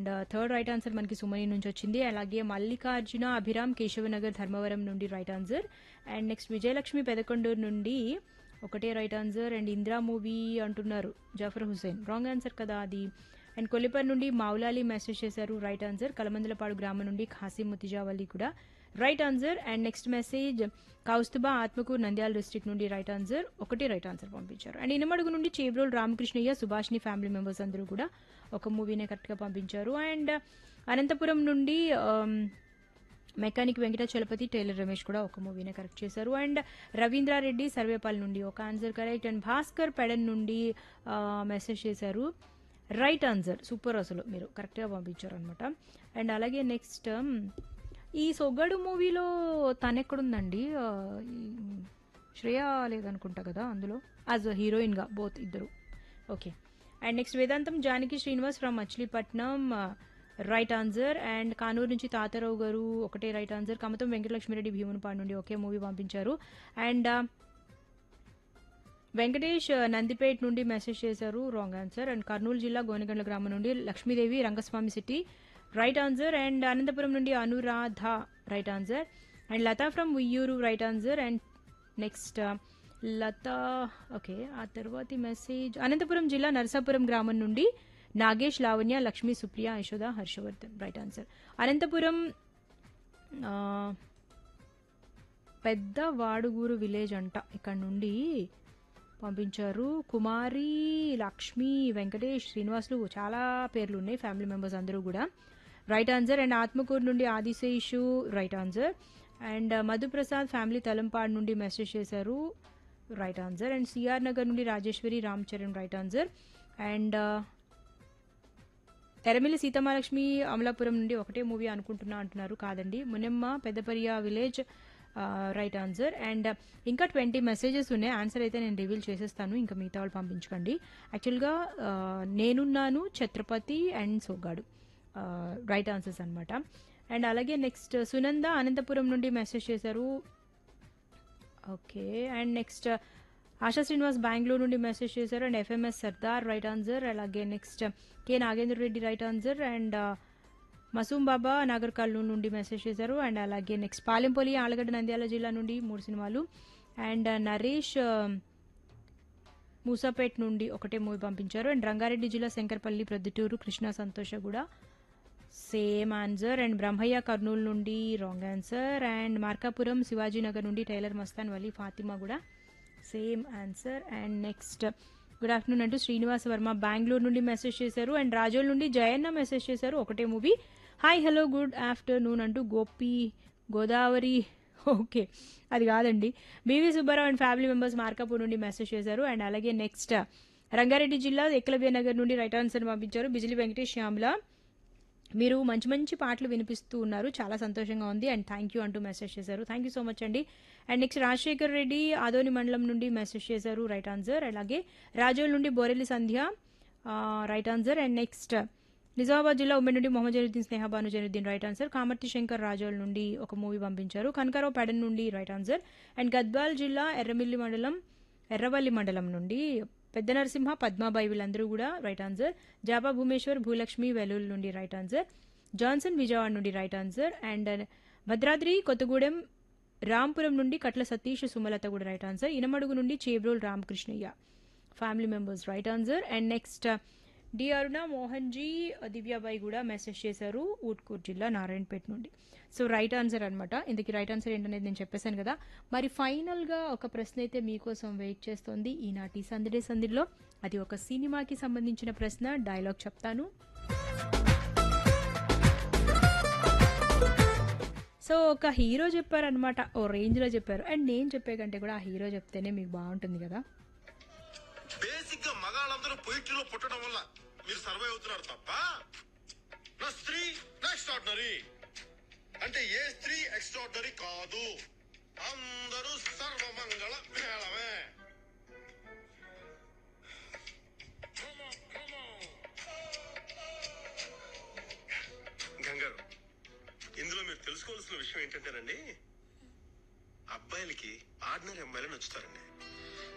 and third right answer మనకి సుమని నుంచి వచ్చింది అలాగే మల్లికార్జున అభిరామ్ కేశవనగర్ ధర్మవరం నుండి right answer and next Vijayalakshmi Pedakondur నుండి ఒకటే right answer and Indira movie అంటున్నారు జాఫర్ హుసేన్ రాంగ్ ఆన్సర్ కదా అది అండ్ కొల్లిపర్ నుండి మౌలాలి మెసేజ్ చేశారు రైట్ ఆన్సర్ కలమందలపాడు గ్రామం నుండి ఖాసీ ముతిజావల్లి కూడా right answer and next message Kaustubha Atmakur Nandyal district నుండి రైట్ ఆన్సర్ ఒకటి రైట్ ఆన్సర్ పంపించారు అండ్ ఇనమడుగు నుండి చేబ్రోల్ రామకృష్ణయ్య సుభాష్ని ఫ్యామిలీ మెంబర్స్ అందరూ కూడా ఒక మూవీనే కరెక్ట్గా పంపించారు అండ్ అనంతపురం నుండి ఆమ్, మెకానిక్ వెంకట చలపతి టైలర్ రమేష్ కూడా ఒక మూవీనే కరెక్ట్ చేశారు అండ్ రవీంద్రారెడ్డి సర్వేపల్లి నుండి ఒక answer correct and Bhaskar Pedana నుండి మెసేజ్ చేశారు రైట్ ఆన్సర్ సూపర్ అసలు మీరు కరెక్ట్గా పంపించారు అనమాట అండ్ అలాగే నెక్స్ట్ ఈ సొగ్గడు మూవీలో తను ఎక్కడుందండి ఆ, ఈ శ్రేయ లేదనుకుంటా కదా అందులో యాజ్ అ హీరోయిన్గా బోత్ ఇద్దరు okay and next Vedantam Janaki Srinivas from Machilipatnam right answer and Kanuru నుంచి తాతారావు గారు ఒకటే రైట్ ఆన్సర్ కమతం వెంకటలక్ష్మిరెడ్డి భీమునిపాడు నుండి ఒకే మూవీ పంపించారు అండ్ వెంకటేష్ ఆ, నందిపేట్ నుండి మెసేజ్ చేశారు రాంగ్ ఆన్సర్ అండ్ కర్నూలు జిల్లా గోనగండ్ల గ్రామం నుండి Lakshmidevi Rangaswamy city right answer and Anantapur నుండి Anuradha right answer and Latha from Uyyuru right answer and next Latha okay ఆ తర్వాతి మెసేజ్ అనంతపురం జిల్లా నరసాపురం గ్రామం నుండి నాగేష్ లావణ్య లక్ష్మీ సుప్రియ యశోద హర్షవర్ధన్ రైట్ ఆన్సర్ అనంతపురం ఆ, పెద్ద వాడుగూరు విలేజ్ అంట ఇక్కడ నుండి పంపించారు కుమారి లక్ష్మి వెంకటేష్ శ్రీనివాసులు చాలా పేర్లు ఉన్నాయి ఫ్యామిలీ మెంబర్స్ అందరూ కూడా రైట్ ఆన్సర్ అండ్ ఆత్మకూరు నుండి Adiseshu right answer and Madhuprasad family Talampadu నుండి మెసేజ్ చేశారు right answer and CR Nagar నుండి Rajeshwari Ram Charan right answer and Teramilli Seethamalakshmi Amalapuram నుండి ఒకటే మూవీ అనుకుంటున్నా అంటున్నారు కాదండి Munemma Peddapariya village right answer and ఇంకా ట్వంటీ మెసేజెస్ ఉన్నాయి ఆన్సర్ అయితే నేను రివీల్ చేసేస్తాను ఇంకా మిగతా వాళ్ళు పంపించకండి యాక్చువల్గా ఆ, Nenunnanu Chatrapathi and Soggadu right answers అనమాట అండ్ అలాగే నెక్స్ట్ సునంద అనంతపురం నుండి మెసేజ్ చేశారు okay and next Asha Srinivas Bengaluru నుండి మెసేజ్ చేశారు and FMS Sardar right answer అలాగే next K Nagendra Reddy right answer and Masoom Baba Nagar Kurnool నుండి మెసేజ్ చేశారు అండ్ అలాగే నెక్స్ట్ పాలెంపల్లి ఆలగడ్డ నంద్యాల జిల్లా నుండి మూడు సినిమాలు అండ్ నరేష్ ఆ, మూసాపేట్ నుండి ఒకటే మూవీ పంపించారు అండ్ రంగారెడ్డి జిల్లా శంకర్పల్లి ప్రొద్దుటూరు కృష్ణా సంతోష కూడా same answer and Brahmaiah Kurnool నుండి wrong answer and Markapuram Shivajinagar నుండి టైలర్ మస్తాన్ వలీ ఫాతిమా కూడా same answer and next good afternoon అంటూ శ్రీనివాస వర్మ బెంగళూరు నుండి మెసేజ్ చేశారు అండ్ రాజోల్ నుండి జయన్న మెసేజ్ చేశారు ఒకటే movie hi hello good afternoon అంటూ గోపి గోదావరి ఓకే అది కాదండి BV Subbarao and family members Markapur నుండి మెసేజ్ చేశారు అండ్ అలాగే నెక్స్ట్ రంగారెడ్డి జిల్లా ఏకలవ్య నగర్ నుండి రైట్ ఆన్సర్ పంపించారు బిజిలి వెంకటేష్ శ్యామ్ల మీరు మంచి మంచి పాటలు వినిపిస్తూ ఉన్నారు చాలా సంతోషంగా ఉంది అండ్ థ్యాంక్ యూ అంటూ మెసేజ్ చేశారు థ్యాంక్ యూ సో మచ్ అండి అండ్ నెక్స్ట్ రాజశేఖర్ రెడ్డి ఆదోని మండలం నుండి మెసేజ్ చేశారు రైట్ ఆన్సర్ అలాగే రాజోల్ నుండి Borelli Sandhya right answer and next Nizamabad జిల్లా ఉమ్మడి నుండి మొహమ్మద్ జనుద్దీన్ స్నేహ భాను జనుద్దీన్ రైట్ ఆన్సర్ కామర్తి శంకర్ రాజోల్ నుండి ఒక మూవీ పంపించారు కనకారావు పెడన్ నుండి రైట్ ఆన్సర్ అండ్ గద్వాల్ జిల్లా ఎర్రమిల్లి మండలం ఎర్రవల్లి మండలం నుండి పెద్ద నరసింహ పద్మాబాయి వీళ్ళందరూ కూడా రైట్ ఆన్సర్ జాబా భూమేశ్వర్ భూలక్ష్మి వెలూల్ నుండి రైట్ ఆన్సర్ జాన్సన్ విజయవాడ నుండి right answer and Bhadradri Kothagudem Rampuram నుండి కట్ల సతీష్ సుమలత కూడా రైట్ ఆన్సర్ ఇనమడుగు నుండి Chebrol Ramakrishnaiah family members right answer and next D Aruna Mohan ji Divyabai కూడా మెసేజ్ చేశారు ఊట్కూర్ జిల్లా నారాయణపేట నుండి సో రైట్ ఆన్సర్ అనమాట ఇందుకు రైట్ ఆన్సర్ ఏంటనేది నేను చెప్పేశాను కదా మరి ఫైనల్గా ఒక ప్రశ్న అయితే మీకోసం వెయిట్ చేస్తోంది ఈనాటి సందడే సందిలో అది ఒక సినిమాకి సంబంధించిన ప్రశ్న డైలాగ్ చెప్తాను సో ఒక హీరో చెప్పారనమాట ఓ రేంజ్లో చెప్పారు అండ్ నేను చెప్పే కంటే కూడా ఆ హీరో చెప్తేనే మీకు బాగుంటుంది కదా బేసిక్ గా మగాళ్ళందరూ పొయిట్రీలో పుట్టడం వల్ల మీరు సర్వే అవుతున్నారు తప్ప నా స్త్రీ ఎక్స్ట్రాడినరీ అంటే ఏ స్త్రీ ఎక్స్ట్రాడినరీ కాదు అందరూ సర్వమంగళ మేళమే గంగారు ఇందులో మీరు తెలుసుకోవాల్సిన విషయం ఏంటంటేనండి అబ్బాయిలకి ఆర్డినరీ అమ్మాయిలు నచ్చుతారండి